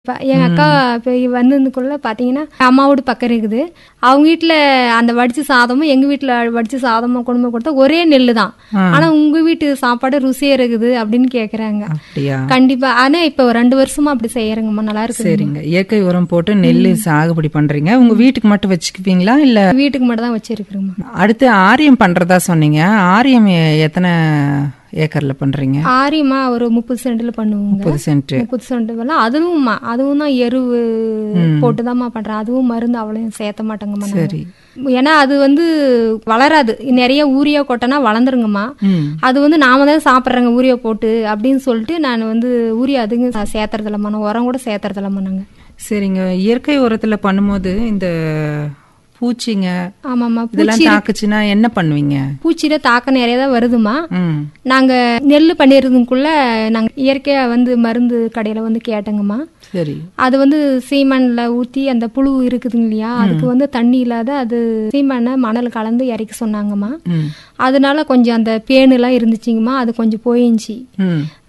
இப்ப எங்க அக்கா இப்போ வந்ததுக்குள்ள பாத்தீங்கன்னா அம்மா வீடு பக்கம் இருக்குது அவங்க வீட்டுல அந்த வடிச்ச சாதமும் எங்க வீட்டுல வடிச்ச சாதமும் கொண்டு போய் கொடுத்தா ஒரே நெல்லு தான் ஆனா உங்க வீட்டு சாப்பாடு ருசியா இருக்குது அப்படின்னு கேக்குறாங்க அப்படியா கண்டிப்பா ஆனா இப்ப ஒரு ரெண்டு வருஷமா அப்படி செய்யறேங்கம்மா நல்லா இருக்கு சரிங்க இயற்கை உரம் போட்டு நெல் சாகுபடி பண்றீங்க உங்க வீட்டுக்கு மட்டும் வச்சுக்குவீங்களா இல்ல வீட்டுக்கு மட்டும் தான் வச்சிருக்கிறோம்மா அடுத்து ஆரியம் பண்றதா சொன்னீங்க ஆரியம் எ- எத்தனை ஏக்கர்ல பண்றீங்க ஆரியமா ஒரு முப்பது சென்ட்ல பண்ணுவோங்க முப்பது சென்ட் முப்பது சென்ட் எல்லாம் அதுவும்மா அதுவும் தான் எருவு போட்டுதாம்மா பண்றேன் அதுவும் மருந்து அவ்வளவு சேர்த்த மாட்டேங்கம்மா நாங்க. சரி ஏன்னா அது வந்து வளராது நிறைய ஊரியா கொட்டனா வளர்ந்துருங்கம்மா ம் அது வந்து நாம தான் சாப்பிட்றேங்க ஊரியா போட்டு அப்படின்னு சொல்லிட்டு நான் வந்து ஊரியா அதுங்க சேர்த்துறது இல்லம்மா நான் உரம் கூட சேர்த்துறது இல்லம்மா நாங்க சரிங்க இயற்கை உரத்துல பண்ணும்போது இந்த பூச்சிங்க ஆமாம்மா இதெல்லாம் தாக்குச்சுன்னா என்ன பண்ணுவீங்க பூச்சியில தாக்கம் நிறைய தான் வருதுமா ம் நாங்க நெல் பண்ணிடுறதுக்குள்ள நாங்க இயற்கையா வந்து மருந்து கடையில வந்து கேட்டோங்கம்மா சரி அது வந்து சீமண்ல ஊத்தி அந்த புழு இருக்குதுங்க இல்லையா அதுக்கு வந்து தண்ணி இல்லாத அது சீமண்ணை மணல் கலந்து இறக்க சொன்னாங்கம்மா ம் அதனால கொஞ்சம் அந்த பேனு எல்லாம் இருந்துச்சுங்கம்மா அது கொஞ்சம் போயிடுச்சு ம்